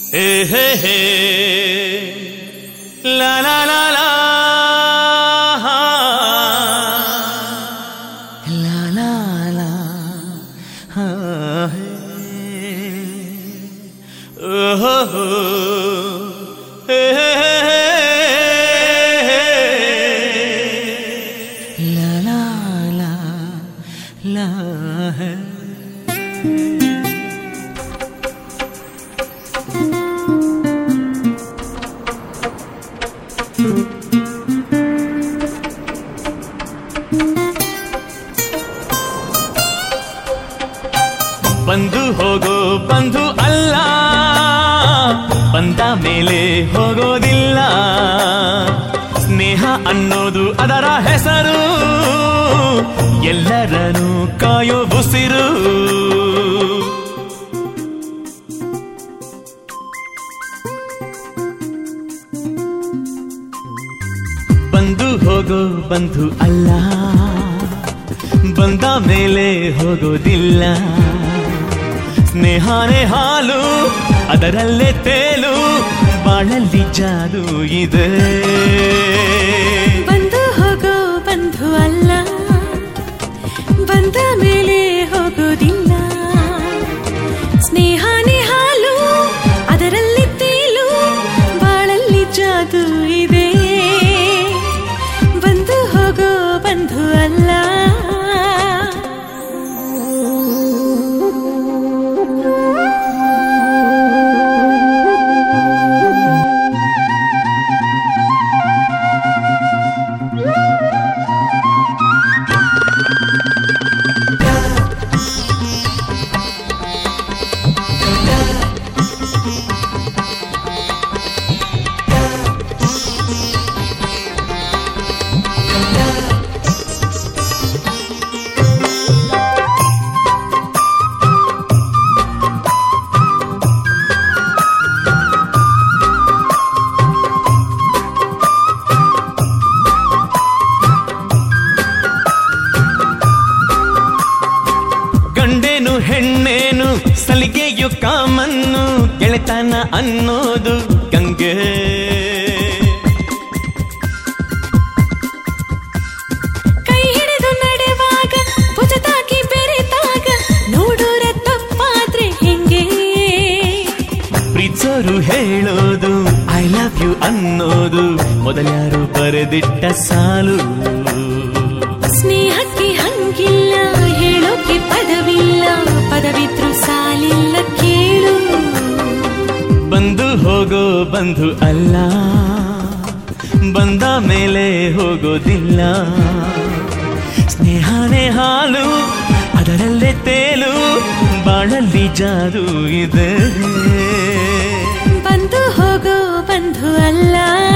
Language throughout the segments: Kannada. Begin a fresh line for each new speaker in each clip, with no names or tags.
ಹೇ ಹೇ ಹೇ ಲಾ ಲಾ ಲಾ ಲಾ ಲಾ ಲಾ ಲಾ ಹಾ ಹೇ ಓಹೋ ಹೋ ಹೇ ಹೇ ಹೇ ಲಾ ಲಾ ಲಾ ಲಾ ಹೇ ಬಂದು ಹೋಗೋ ಬಂಧು ಅಲ್ಲ ಬಂದ ಮೇಲೆ ಹೋಗೋದಿಲ್ಲ ಸ್ನೇಹ ಅನ್ನೋದು ಅದರ ಹೆಸರು ಎಲ್ಲರನ್ನು ಕಾಯೋ ಬುಸಿರು ಬಂದು ಹೋಗೋ ಬಂಧು ಅಲ್ಲ ಬಂದ ಮೇಲೆ ಹೋಗೋದಿಲ್ಲ ಸ್ನೇಹನೇ ಹಾಲು ಅದರಲ್ಲೇ ತೇಲು ಬಾಳಲ್ಲಿ ಜಾದು ಇದೆ
ಬಂದು ಹೋಗೋ ಬಂಧು ಅಲ್ಲ ಬಂದ ಮೇಲೆ ಹೋಗೋದಿಲ್ಲ ಸ್ನೇಹನೇ ಹಾಲು ಅದರಲ್ಲಿ ತೇಲು ಬಾಳಲ್ಲಿ ಜಾದು ಇದೆ ಬಂದು ಹೋಗೋ ಬಂಧು ಅಲ್ಲ
ಗಂಡೇನು ಹೆಣ್ಣೇನು ಸಲಿಗೆಯು ಕಾಮನ್ನು ಗೆಳೆತನ ಅನ್ನೋದು ಗಂಗೆ
ಕೈ ಹಿಡಿದು ನಡೆವಾಗ ಭುಜ ತಾಕಿ ಬೆರೆತಾಗ ನೋಡೋರ ತಪ್ಪಾದ್ರೆ ಹೆಂಗೆ
ಪ್ರೀತ್ಸೋರು ಹೇಳೋದು ಐ ಲವ್ ಯು ಅನ್ನೋದು ಮೊದಲ್ಯಾರು ಬರೆದಿಟ್ಟ ಸಾಲು
ಸ್ನೇಹಕ್ಕೆ ಹಂಗಿಲ್ಲ ಹೇಳೋಕೆ ಪದವಿಲ್ಲ ಪದವಿದ್ರು ಸಾಲಿಲ್ಲ ಕೇಳು
ಬಂದು ಹೋಗೋ ಬಂಧು ಅಲ್ಲ ಬಂದ ಮೇಲೆ ಹೋಗೋದಿಲ್ಲ ಸ್ನೇಹನೇ ಹಾಲು ಅದರಲ್ಲೇ ತೇಲು ಬಾಳಲ್ಲಿ ಜಾದು ಇದೆ
ಬಂದು ಹೋಗೋ ಬಂಧು ಅಲ್ಲ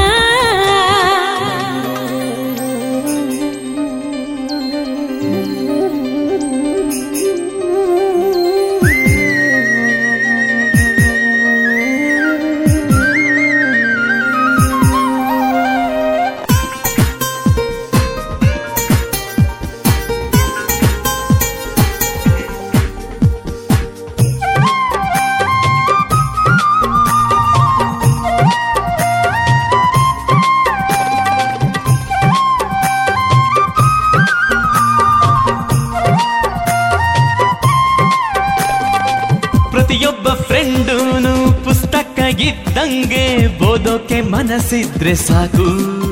ಪ್ರತಿಯೊಬ್ಬ ಫ್ರೆಂಡೂನು ಪುಸ್ತಕ ಇದ್ದಂಗೆ ಓದೋಕೆ ಮನಸ್ಸಿದ್ರೆ ಸಾಕು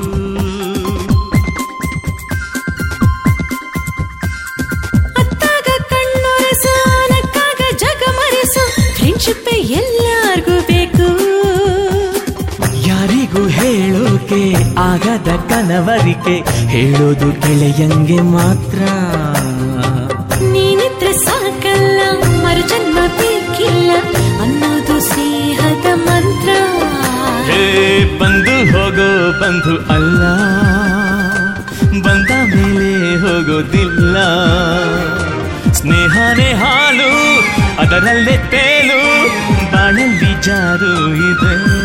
ಅತ್ತಾಗ ಕಣ್ಣೊರೆಸು ನಕ್ಕಾಗ ಜಗ ಮರೆಸು ಫ್ರೆಂಡ್ಶಿಪ್ ಎಲ್ಲಾರ್ಗೂ ಬೇಕು
ಯಾರಿಗೂ ಹೇಳೋಕೆ ಆಗದ ಕನವರಿಕೆ ಹೇಳೋದು ಗೆಳೆಯಂಗೆ ಮಾತ್ರ
ನೀನಿದ್ರೆ ಸಾಕಲ್ಲ ಮರುಜನ್ಮ ಬೇಕಿಲ್ಲ ಅನ್ನೋದು ಸ್ನೇಹದ ಮಂತ್ರ
ಹೇ ಬಂದು ಹೋಗೋ ಬಂಧು ಅಲ್ಲ ಬಂದ ಮೇಲೆ ಹೋಗೋದಿಲ್ಲ ಸ್ನೇಹನೇ ಹಾಲು ಅದರಲ್ಲೇ ತೇಲು ಬಾಳಲ್ಲಿ ಜಾರು ಇದೆ